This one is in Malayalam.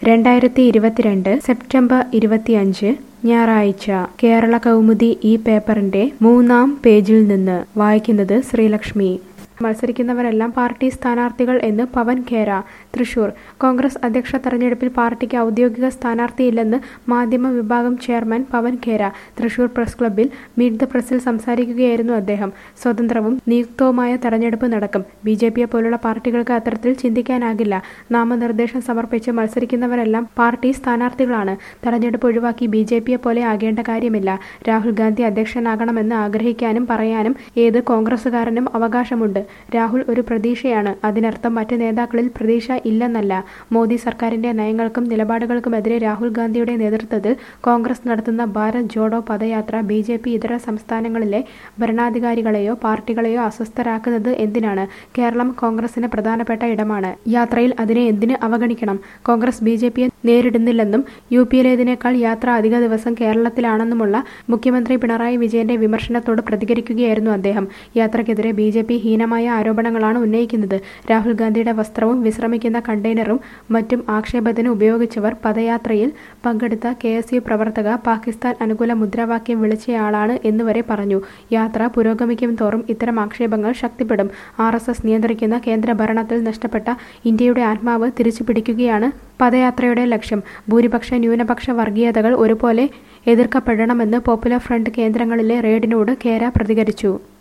രണ്ടായിരത്തി ഇരുപത്തിരണ്ട് സെപ്റ്റംബർ ഇരുപത്തിയഞ്ച് ഞായറാഴ്ച കേരള കൗമുദി ഈ പേപ്പറിന്റെ മൂന്നാം പേജിൽ നിന്ന് വായിക്കുന്നത് ശ്രീലക്ഷ്മി മത്സരിക്കുന്നവരെല്ലാം പാർട്ടി സ്ഥാനാർത്ഥികൾ എന്ന് പവൻ ഖേര തൃശൂർ കോൺഗ്രസ് അധ്യക്ഷ തെരഞ്ഞെടുപ്പിൽ പാർട്ടിക്ക് ഔദ്യോഗിക സ്ഥാനാർത്ഥിയില്ലെന്ന് മാധ്യമ വിഭാഗം ചെയർമാൻ പവൻ ഖേര തൃശൂർ പ്രസ് ക്ലബ്ബിൽ മീറ്റ് ദ പ്രസിൽ സംസാരിക്കുകയായിരുന്നു അദ്ദേഹം സ്വതന്ത്രവും നിയുക്തവുമായ തെരഞ്ഞെടുപ്പ് നടക്കും ബി ജെ പിയെ പോലുള്ള പാർട്ടികൾക്ക് അത്തരത്തിൽ ചിന്തിക്കാനാകില്ല നാമനിർദ്ദേശം സമർപ്പിച്ച് മത്സരിക്കുന്നവരെല്ലാം പാർട്ടി സ്ഥാനാർത്ഥികളാണ് തെരഞ്ഞെടുപ്പ് ഒഴിവാക്കി ബി ജെ പിയെ പോലെ ആകേണ്ട കാര്യമില്ല രാഹുൽ ഗാന്ധി അധ്യക്ഷനാകണമെന്ന് ആഗ്രഹിക്കാനും പറയാനും ഏത് കോൺഗ്രസുകാരനും അവകാശമുണ്ട് രാഹുൽ ഒരു പ്രതീക്ഷയാണ് അതിനർത്ഥം മറ്റ് നേതാക്കളിൽ പ്രതീക്ഷ ഇല്ലെന്നല്ല മോദി സർക്കാരിന്റെ നയങ്ങൾക്കും നിലപാടുകൾക്കുമെതിരെ രാഹുൽ ഗാന്ധിയുടെ നേതൃത്വത്തിൽ കോൺഗ്രസ് നടത്തുന്ന ഭാരത് ജോഡോ പദയാത്ര ബി ജെ പി ഇതര സംസ്ഥാനങ്ങളിലെ ഭരണാധികാരികളെയോ പാർട്ടികളെയോ അസ്വസ്ഥരാക്കുന്നത് എന്തിനാണ് കേരളം കോൺഗ്രസിന് പ്രധാനപ്പെട്ട ഇടമാണ് യാത്രയിൽ അതിനെ എന്തിന് അവഗണിക്കണം കോൺഗ്രസ് ബി ജെ പിയെ നേരിടുന്നില്ലെന്നും യു പിയിലേതിനേക്കാൾ യാത്ര അധിക ദിവസം കേരളത്തിലാണെന്നുമുള്ള മുഖ്യമന്ത്രി പിണറായി വിജയന്റെ വിമർശനത്തോട് പ്രതികരിക്കുകയായിരുന്നു അദ്ദേഹം യാത്രയ്ക്കെതിരെ ബി ജെ പി ഹീനമായ ആരോപണങ്ങളാണ് ഉന്നയിക്കുന്നത് രാഹുൽ ഗാന്ധിയുടെ വസ്ത്രവും വിശ്രമിക്കുന്ന കണ്ടെയ്നറും മറ്റും ആക്ഷേപത്തിന് ഉപയോഗിച്ചവർ പദയാത്രയിൽ പങ്കെടുത്ത കെ എസ് യു പ്രവർത്തക പാകിസ്ഥാൻ അനുകൂല മുദ്രാവാക്യം വിളിച്ചയാളാണ് എന്നുവരെ പറഞ്ഞു യാത്ര പുരോഗമിക്കും തോറും ഇത്തരം ആക്ഷേപങ്ങൾ ശക്തിപ്പെടും ആർ എസ് എസ് നിയന്ത്രിക്കുന്ന കേന്ദ്ര ഭരണത്തിൽ നഷ്ടപ്പെട്ട ഇന്ത്യയുടെ ആത്മാവ് തിരിച്ചുപിടിക്കുകയാണ് പദയാത്രയുടെ ലക്ഷ്യം ഭൂരിപക്ഷ ന്യൂനപക്ഷ വർഗീയതകൾ ഒരുപോലെ എതിർക്കപ്പെടണമെന്ന് പോപ്പുലർ ഫ്രണ്ട് കേന്ദ്രങ്ങളിലെ റെയ്ഡിനോട് കേര പ്രതികരിച്ചു